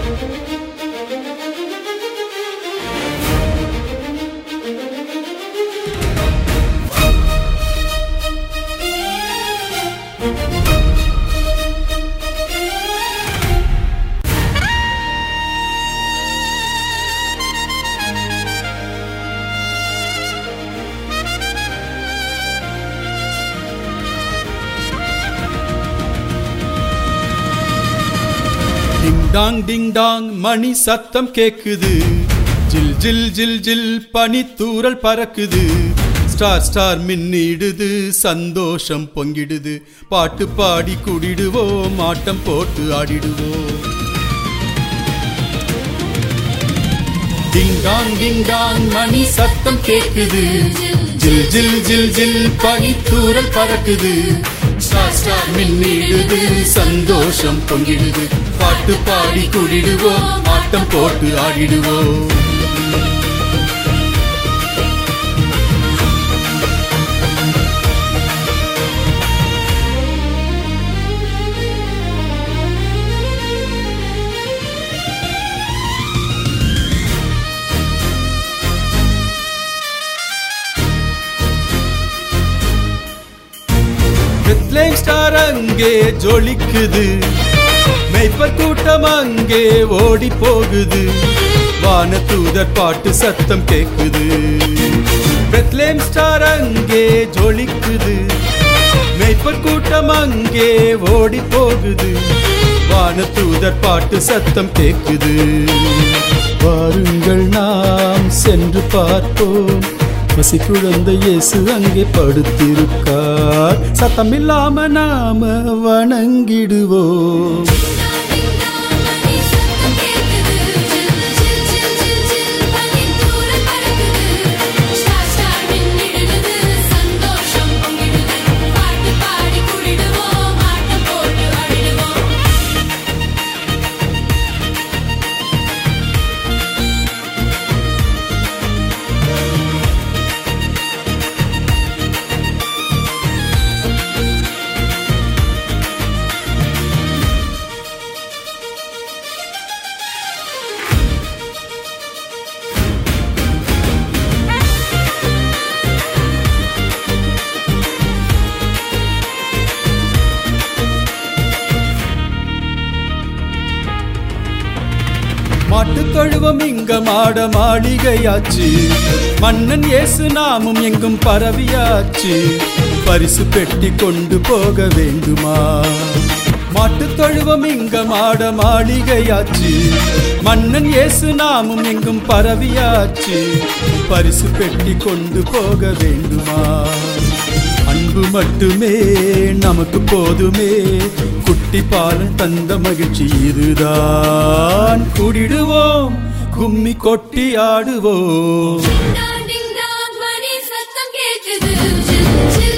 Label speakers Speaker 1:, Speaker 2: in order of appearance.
Speaker 1: டிங் Tang டிங் Tang மணி சத்தம் கேக்குது ஜில் ஜில் ஜில் ஜில் பனி தூறல் பறக்குது ஸ்டார் ஸ்டார் மின்னிடுது சந்தோஷம் பொங்கிடுது பாட்டு பாடி குடிடுவோம் ஆட்டம் போட்டு ஆடிடுவோம் டிங் டாங் டிங் டாங் மணி சத்தம் கேக்குது ஜில் ஜில் ஜில் ஜில் பனி தூறல் பறக்குது ஸ்டார் ஸ்டார் மின்னிடுது சந்தோஷம் பொங்கிடுது பாட்டு பாடி குடிடுவோம் ஆட்டம் போட்டு ஆடிடுவோம் பெத்லேம் ஸ்டார் அங்கே ஜொலிக்குது மெய்ப்பர் கூட்டம் அங்கே ஓடி போகுது வான தூதர் பாட்டு சத்தம் கேக்குது பெத்லேம் ஸ்டார் அங்கே ஜொலிக்குது மெய்ப்பர் கூட்டம் அங்கே ஓடி போகுது வான தூதர் பாட்டு சத்தம் கேக்குது வாருங்கள் நாம் சென்று பார்ப்போம் பசி குழந்தை இயேசு அங்கே படுத்திருக்கார் சத்தமில்லாம நாம வணங்கிடுவோம்
Speaker 2: சந்தோஷம் பொங்கிடுது பாட்டு பாடி குடிடுவோம் ஆட்டம் போட்டு ஆடிடுவோம்
Speaker 1: மாட்டுத் தொழுவம் இங்க மாட மாளிகையாச்சு மன்னன் இயேசு நாமும் எங்கும் பரவியாச்சு பரிசு பெட்டி கொண்டு போக வேண்டுமா மாட்டுத் தொழுவம் இங்க மாட மாளிகையாச்சு மன்னன் இயேசு நாமும் எங்கும் பரவியாச்சு பரிசு பெட்டி கொண்டு போக வேண்டுமா அன்பு மட்டுமே நமக்கு போதுமே குட்டி பாலன் தந்த மகிழ்ச்சி இதுதான் கூடிடுவோம் கும்மி கொட்டி ஆடுவோம்
Speaker 2: டாங் டிங் டாங் மணி சத்தம் கேக்குது ஜில் ஜில்